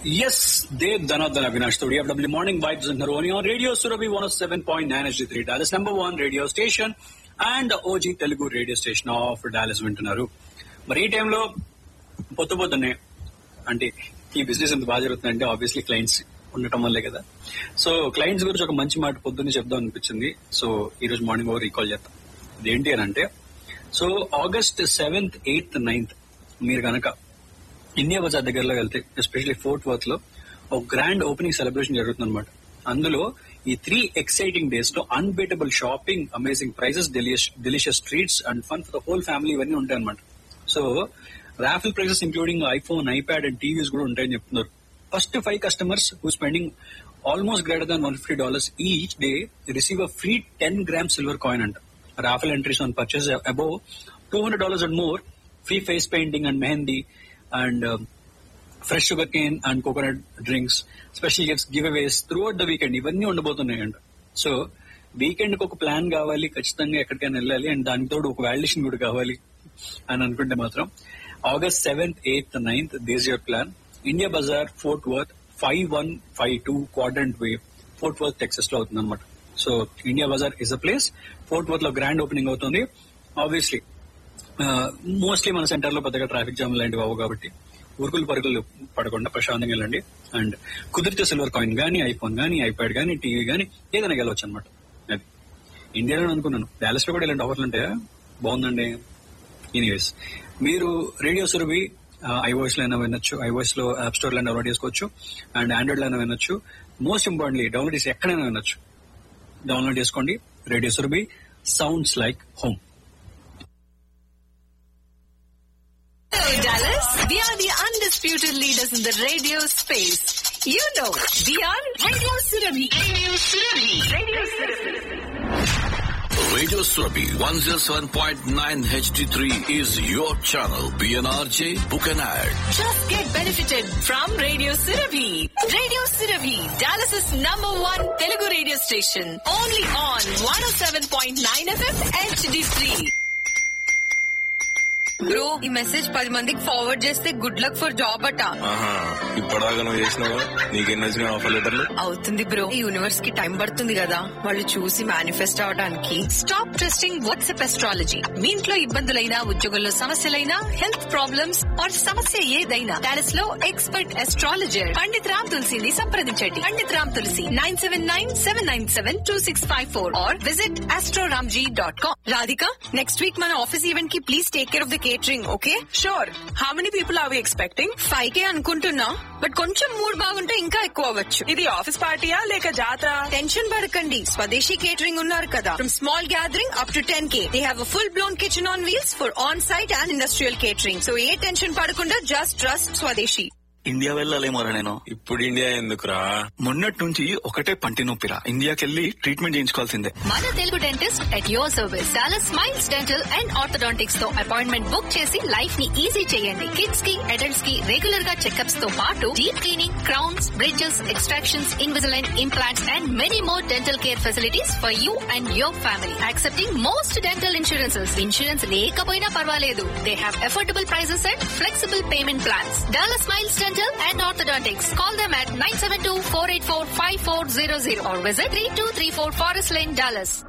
Yes, Dev Dhanadhan Avinash Studio of W Morning Vibes in Haroni on Radio Surabhi 107.9 HD3 Dallas number one radio station and OG Telugu radio station of Dallas వింటున్నారు మరి ఈ టైంలో పొద్దు పొద్దున్నే అంటే ఈ business ఎంత బాగా జరుగుతుందంటే ఆబ్వియస్లీ క్లయింట్స్ ఉండటం వల్లే కదా సో క్లయింట్స్ గురించి ఒక మంచి మాట పొద్దున్నే చెప్దాం అనిపించింది సో ఈ రోజు మార్నింగ్ ఓవర్ రీకాల్ చేద్దాం ఇదేంటి అని అంటే so August seventh eighth ninth మీరు కనుక ఇండియా బజార్ దగ్గరలో వెళ్తే ఎస్పెషల్లీ ఫోర్త్ వర్త్ లో ఒక గ్రాండ్ ఓపెనింగ్ సెలబ్రేషన్ జరుగుతుంది అనమాట అందులో ఈ త్రీ ఎక్సైటింగ్ డేస్ లో unbeatable shopping amazing prizes delicious treats and fun for the whole family ఇవన్నీ ఉంటాయి అనమాట so raffle prizes including iPhone iPad and TVs కూడా ఉంటాయని చెప్తున్నారు first five customers who spending almost greater than one fifty dollars each day receive a free ten gram silver coin అంట raffle entries on purchase above two hundred dollars and more free face painting and mehndi and fresh sugar Kane and coconut drinks special gifts giveaways throughout the weekend ఇవన్నీ ఉండబోతున్నాయంట so weekend కి ఒక plan కావాలి ఖచ్చితంగా ఎక్కడికైనా వెళ్ళాలి and దానికి తోడు ఒక వాల్యుయేషన్ కూడా కావాలి అని అనుకుంటే మాత్రం August seventh eighth ninth this your plan India Bazaar Fort Worth five one five two Quadrant Way Fort Worth Texas లో అవుతుంది అనమాట so India Bazaar is a place Fort Worth లో గ్రాండ్ ఓపెనింగ్ అవుతుంది ఆబ్వియస్లీ మోస్ట్లీ మన centre లో పెద్దగా traffic jam లాంటివి అవ్వవు కాబట్టి ఉరుకులు పరుగులు పడకుండా ప్రశాంతంగా వెళ్ళండి అండ్ కుదిరితే సిల్వర్ కాయిన్ గానీ ఐఫోన్ గానీ ఐప్యాడ్ గానీ టీవీ గానీ ఏదైనా గెలవచ్చు అనమాట అది ఇండియాలో అనుకున్నాను డాలస్ లో కూడా ఇలాంటి ఆఫర్లు ఉంటాయా బాగుందండి ఎనీవేస్ మీరు రేడియో సురభి ఐవాయిస్ లో అయినా వినొచ్చు ఐవాయిస్ లో యాప్ స్టోర్ లో అయినా డౌన్లోడ్ చేసుకోవచ్చు అండ్ ఆండ్రాయిడ్ లో అయినా వినొచ్చు మోస్ట్ ఇంపార్టెంట్లీ డౌన్లోడ్ చేసి ఎక్కడైనా వినొచ్చు డౌన్లోడ్ చేసుకోండి radio Surabhi sounds like home Hello, Dallas. We are the undisputed leaders in the radio space. You know, we are Radio Surabhi. Radio Surabhi. Radio Surabhi. Radio Surabhi 107.9 HD3 is your channel. PNRJ, book an ad. Just get benefited from Radio Surabhi. Radio Surabhi, Dallas's number one Telugu radio station. Only on 107.9 FM HD3. Bro ఈ message పది మందికి forward చేస్తే good luck for job అట ఆహా ఇప్పటిదాకా నువ్వు చేసినావా నీకెన్ని వచ్చినాయి ఆఫర్ లెటర్లు అవుతుంది బ్రో ఈ యూనివర్స్ కి టైం పడుతుంది కదా వాళ్ళు చూసి మేనిఫెస్ట్ అవడానికి స్టాప్ ట్రస్టింగ్ వాట్సాప్ ఎస్ట్రాలజీ మీ ఇంట్లో ఇబ్బందులైనా ఉద్యోగంలో సమస్యలైనా హెల్త్ ప్రాబ్లమ్స్ ఆర్ సమస్య ఏదైనా డాలస్ లో ఎక్స్పర్ట్ ఎస్ట్రాలజర్ పండిత్ రామ్ తులసిని సంప్రదించండి Pandit Ram Tulasi nine seven nine seven nine seven two six five four or visit Astroramji dot com Radhika next week మన ఆఫీస్ ఈవెంట్ కి please take care of the catering okay sure how many people are we expecting five K అనుకుంటున్నా but కొంచెం mood బాగుంటే ఇంకా ఎక్కువ అవ్వచ్చు ఇది office పార్టీయా లేక జాతర టెన్షన్ పడకండి స్వదేశీ కేటరింగ్ ఉన్నారు కదా from small gathering up to ten K they have full blown kitchen on wheels for on site and industrial catering so ఏ టెన్షన్ పడకుండా జస్ట్ ట్రస్ట్ స్వదేశీ ఇండియా వెళ్ళాలేమోరా నేను ఇప్పుడు ఇండియా ఎందుకురా మొన్నటి నుంచి ఒకటే పంటి నొప్పిరా ఇండియాకెళ్ళి ట్రీట్మెంట్ చేయించుకోవాల్సిందే మన Telugu dentist at your service చాలా స్మైల్స్ డెంటల్ అండ్ ఆర్థోడాంటిక్స్ తో అపాయింట్మెంట్ బుక్ చేసి లైఫ్ ని ఈజీ చేయండి కిడ్స్ కి అడల్ట్స్ కి రెగ్యులర్ గా చెకప్స్ తో పాటు deep cleaning crowns bridges extractions Invisalign implants and many more dental care facilities for you and your family accepting most dental insurances insurance లేకపోయినా పర్వాలేదు they have affordable prices and flexible payment plans dollar Smiles Dental and orthodontics. Call them at 972-484-5400 or visit 3234 Forest Lane, Dallas.